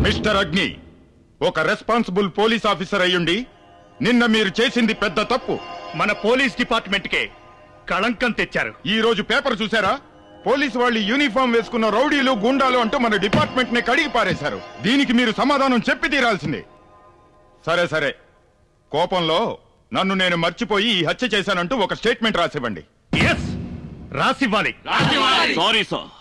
Mister అగ్ని ఒక responsible police officer అయ్యుండి నిన్న మీరు చేసింది పెద్ద తప్పు మన పోలీస్ డిపార్ట్మెంట్ కే కళంకం తెచ్చారు ఈ రోజు పేపర్ చూసారా పోలీసు వాళ్ళు యూనిఫామ్ వేసుకున్న రౌడీలు గుండాలు అంటూ మన డిపార్ట్మెంట్ ని కడిగి పారేశారు దీనికి మీరు సమాధానం చెప్పి తీరాల్సిందే సరే సరే కోపంలో నన్ను నేను మర్చిపోయి ఈ హత్య చేశానంటూ ఒక స్టేట్మెంట్ రాసివ్వండి ఎస్ రాసివ్వాలి సారీ సార్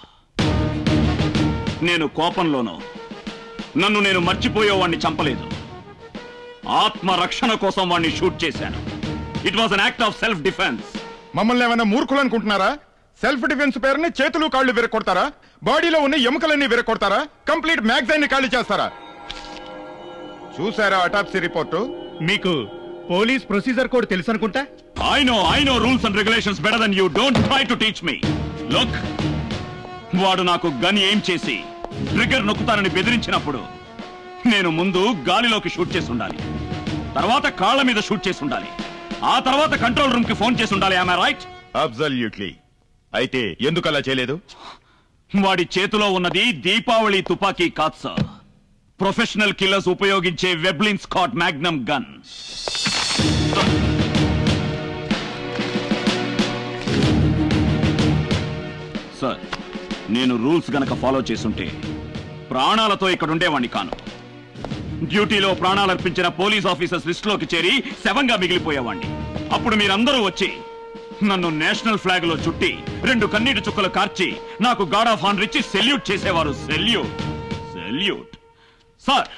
నేను కోపంలోనో నన్ను నేను మర్చిపోయే వాడిని చంపలేదు ఆత్మ రక్షణ కోసం వాడిని షూట్ చేశాను it was an act of self defence మమ్మల్ని ఏమైనా మూర్ఖులు అనుకుంటున్నారా సెల్ఫ్ డిఫెన్స్ పేరుని చేతులు కాళ్ళు విరగొడతారా బాడీలో ఉన్న ఎముకలన్నీ విరగొడతారా కంప్లీట్ మ్యాగజైన్ ని ఖాళీ చేస్తారా చూసారా అటాప్సీ రిపోర్టు మీకు పోలీస్ ప్రొసీజర్ కోడ్ తెలుసు అనుకుంటా I know I know rules and regulations better than you don't try to teach me look వాడు నాకు గన్ ఏం చేసి ట్రిగ్గర్ నొక్కుతానని బెదిరించినప్పుడు నేను ముందు గాలిలోకి షూట్ చేసి ఉండాలి తర్వాత కాళ్ళ మీద షూట్ చేసి ఉండాలి ఆ తర్వాత కంట్రోల్ రూమ్ కి ఫోన్ చేసి ఉండాలి ఆమె రైట్ అబ్జల్యూట్లీ అయితే ఎందుకు అలా చేయలేదు వాడి చేతిలో ఉన్నది దీపావళి తుపాకీ కాదు సార్ ప్రొఫెషనల్ కిల్లర్స్ ఉపయోగించే Webley Scott magnum gun sir నేను రూల్స్ గనక ఫాలో చేసుంటే ప్రాణాలతో ఇక్కడ ఉండేవాణ్ణి కాను డ్యూటీలో ప్రాణాలర్పించిన పోలీస్ ఆఫీసర్స్ లిస్టులోకి చేరి శవంగా మిగిలిపోయేవాణ్ణి అప్పుడు మీరందరూ వచ్చి నన్ను నేషనల్ ఫ్లాగ్ లో చుట్టి రెండు కన్నీటి చుక్కలు కార్చి నాకు గాడ్ ఆఫ్ హానర్ ఇచ్చి సెల్యూట్ చేసేవారు సెల్యూట్ సెల్యూట్ సార్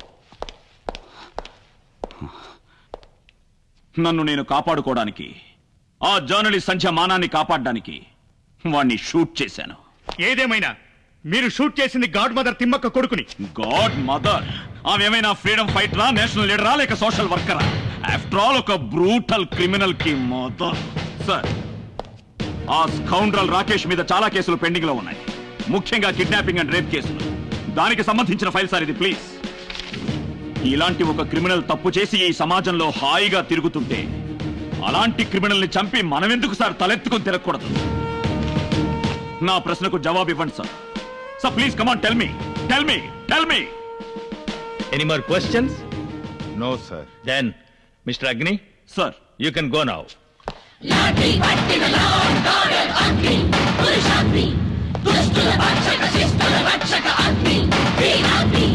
నన్ను నేను కాపాడుకోవడానికి ఆ జర్నలిస్ట్ సంఖ్య మానాన్ని కాపాడడానికి వాణ్ణి షూట్ చేశాను ఏదేమైనా మీరు షూట్ చేసింది గాడ్ మదర్ తిమ్మక్క కొడుకుని గాడ్ మదర్ ఆమె ఏమైనా ఫ్రీడమ్ ఫైటరా నేషనల్ లీడరా లేక సోషల్ వర్కరా ఆఫ్టర్ ఆల్ ఒక బ్రూటల్ క్రిమినల్ కి మదర్ సార్ ఆ స్కౌండ్రల్ రాకేష్ మీద చాలా కేసులు పెండింగ్ లో ఉన్నాయి ముఖ్యంగా కిడ్నాపింగ్ అండ్ రేప్ కేసులు దానికి సంబంధించిన ఫైల్ సార్ ఇది ప్లీజ్ ఇలాంటి ఒక క్రిమినల్ తప్పు చేసి ఈ సమాజంలో హాయిగా తిరుగుతుంటే అలాంటి క్రిమినల్ ని చంపి మనమెందుకు సార్ తలెత్తుకొని తిరగకూడదు నా ప్రశ్నకు జవాబు ఇవ్వండి sir sir please come on tell me tell me tell me Any more questions? No sir Then, Mr. Agni, sir you can go now. Lathi పట్టిన లాండ్ ఆర్డర్ అగ్ని పురుషాగ్ని దుష్టుల భక్షక శిస్తుల రక్షక అగ్ని వీరాగ్ని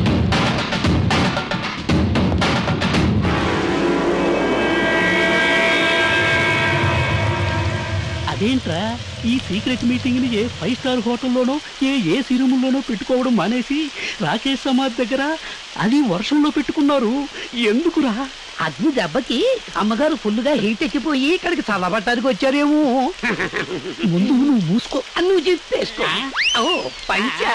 అదేంట్రా ఈ సీక్రెట్ మీటింగ్ ని ఏ ఫైవ్ స్టార్ హోటల్లోనో ఏ ఏసీ రూముల్లోనో పెట్టుకోవడం మానేసి రాకేష్ సమాధ్ దగ్గర అది వర్షంలో పెట్టుకున్నారు ఎందుకురా అగ్ని దెబ్బకి అమ్మగారు ఫుల్గా హీట్ ఎక్కిపోయి ఇక్కడికి చల్లబట్టడానికి వచ్చారేమో ముందు నువ్వు మూసుకో నువ్వు చెప్పేసుకో ఓ పంచా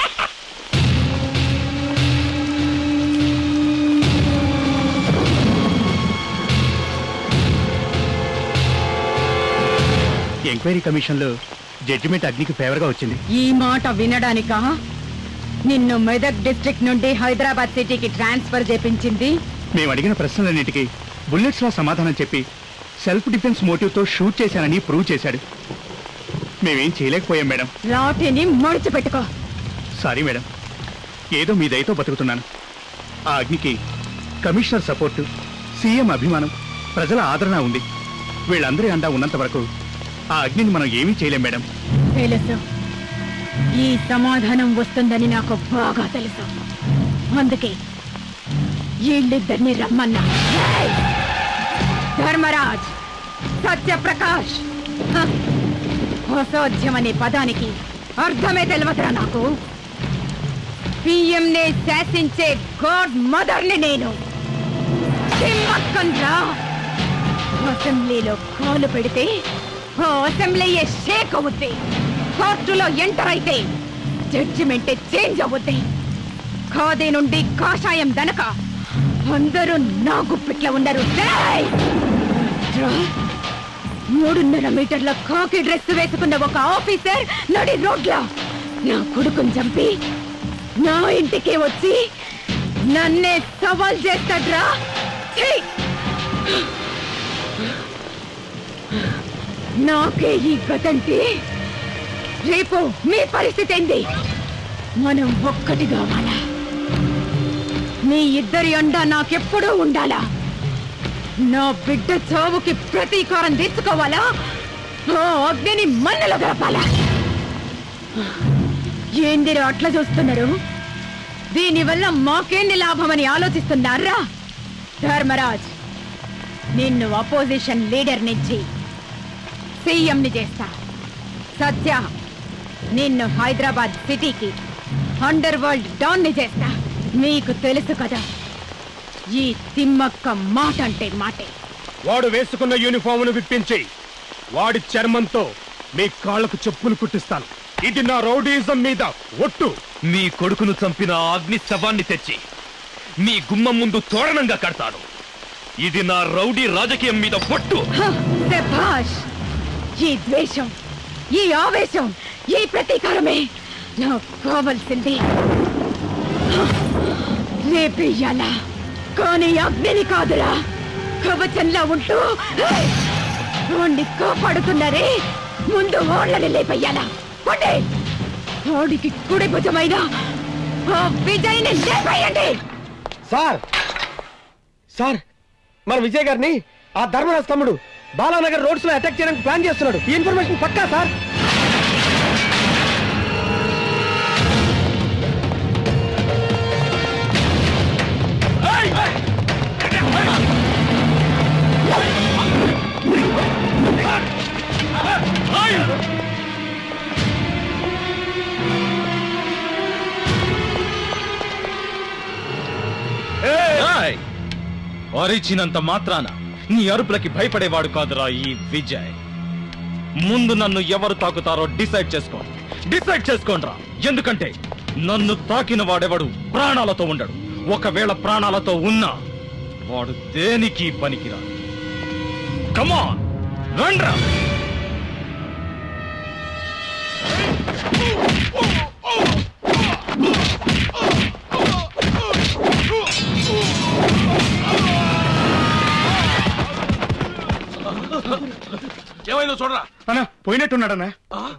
ఎంక్వైరీ కమిషన్ లో జడ్జిమెంట్ అగ్నికి ఫేవర్ గా వచ్చింది ఈ మాట వినడానికా నిన్ను మెదక్ డిస్ట్రిక్ట్ నుండి హైదరాబాద్ సిటీకి ట్రాన్స్ఫర్ చేపించింది మేము అడిగిన ప్రశ్నలన్నిటికీ బుల్లెట్స్ లా సమాధానం చెప్పి సెల్ఫ్ డిఫెన్స్ మోటివ్ తో షూట్ చేశానని ప్రూవ్ చేశాడు మేమేం చేయలేకపోయాం మేడం లాఠీని ముడిచి పెట్టుకో సారీ మేడం ఏదో మీ దయతో బతుకుతున్నాను ఆ అగ్నికి కమిషనర్ సపోర్టు సీఎం అభిమానం ప్రజల ఆదరణ ఉంది వీళ్ళందరి అండా ఉన్నంత వరకు ఆ అగ్నిని మనం ఏమీ చేయలేం మేడం తెలుసు ఈ సమాధానం వస్తుందని నాకు బాగా తెలుసు అందుకే వీళ్ళిద్దరిని రమ్మన్నా ఏయ్! ధర్మరాజ్ సత్యప్రకాష్ హ! అసాధ్యం అనే పదానికి అర్థమే తెలియదురా నాకు పిఎం నే శాసించే గాడ్ మదర్ని నేను రా అసెంబ్లీలో కాలు పెడితే ఆ అసెంబ్లీయే షేక్ అవుద్ది కోర్టులో ఎంటర్ అయితే జడ్జిమెంటే చేంజ్ అవుద్ది ఖాదీ నుండి కాషాయం దనక అందరూ నా గుప్పిట్ల ఉండరు డేయ్! రా. మూడున్నర మీటర్ల కాకి డ్రెస్ వేసుకున్న ఒక ఆఫీసర్ నడి రోడ్ల నా కొడుకుని చంపి నా ఇంటికి వచ్చి నన్నే సవాల్ చేస్తాడ్రా ఛీ! నాకే ఈ గతంటే రేపు మీ పరిస్థితి ఏంది మనం ఒక్కటి కావాలా మీ ఇద్దరి అండ నాకెప్పుడూ ఉండాలా నా బిడ్డ చావుకి ప్రతీకారం తీర్చుకోవాలా ఆ అగ్నిని మన్నలో గడపాలా ఏందిరో అట్లా చూస్తున్నారు దీనివల్ల మాకేంది లాభమని ఆలోచిస్తున్నారా ధర్మరాజ్ నిన్ను అపోజిషన్ లీడర్ నుంచి సీఎంని చేస్తా సత్య నిన్ను హైదరాబాద్ సిటీకి అండర్ వరల్డ్ డాన్ ని చేస్తా మీకు తెలుసు కదా ఈ తిమ్మక్క మాట అంటే మాటే వాడు వేసుకున్న యూనిఫామును విప్పించి వాడి చర్మంతో మీ కాళ్లకు చెప్పులు కుట్టిస్తాను ఇది నా రౌడీజం మీద ఒట్టు మీ కొడుకును చంపిన ఆ అగ్ని శవాన్ని తెచ్చి మీ గుమ్మం ముందు తోరణంగా కడతాను ఇది నా రౌడీ రాజకీయం మీద పొట్టు హ, శభాష్ ఈ ద్వేషం ఈ ఆవేశం ఈ ప్రతీకారమే నాకు కావలసింది హ, రేపెయ్యాలా కానీ అగ్నిని కాదురా కవచంలా ఉంటూ హై! వాణ్ణి కాపాడుతున్నారే ముందు వాళ్ళని లేపయ్యాలా పండి వాడికి కుడి భుజమైన ఆ విజయ్ని లేపేయండి సార్ సార్ మన విజయ్ గారిని ఆ ధర్మరాజ్ తమ్ముడు బాలానగర్ రోడ్స్ లో అటాక్ చేయడానికి ప్లాన్ చేస్తున్నాడు ఈ ఇన్ఫర్మేషన్ పక్కా సార్ ఏయ్! అరిచినంత మాత్రాన నీ అరుపులకి భయపడేవాడు కాదురా ఈ విజయ్ ముందు నన్ను ఎవరు తాకుతారో డిసైడ్ చేసుకో డిసైడ్ చేసుకోండిరా ఎందుకంటే నన్ను తాకిన వాడెవడు ప్రాణాలతో ఉండడు ఒకవేళ ప్రాణాలతో ఉన్నా వాడు దేనికి పనికిరా కమాన్ రండ్రా ఏమైందో చూడరా అన్నా పోయినట్టున్నాడన్నా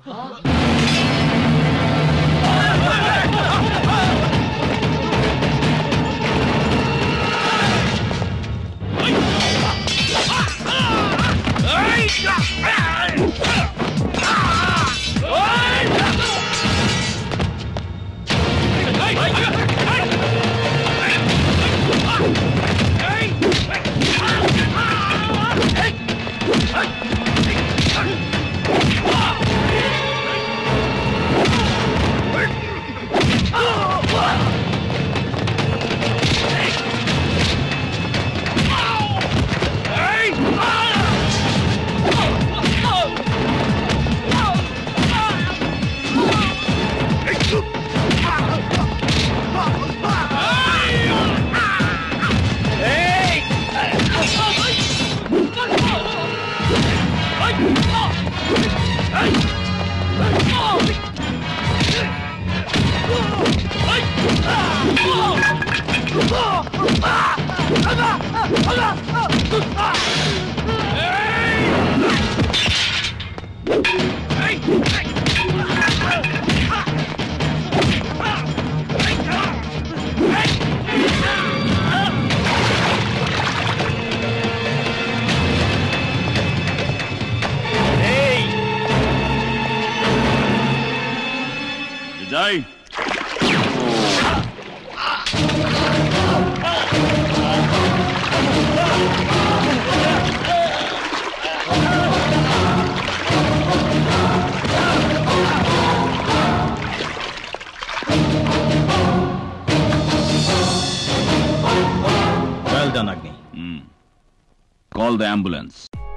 Vijay well done Agni call the ambulance